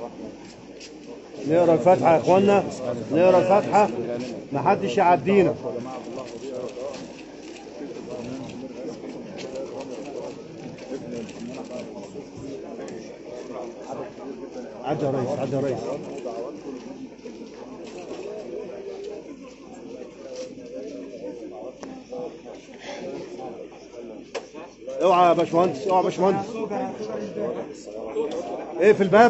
نقرا الفاتحه يا اخوانا نقرا الفاتحه محدش يعدينا عدى يا ريس عدى يا ريس اوعى يا باشمهندس اوعى يا باشمهندس ايه في الباب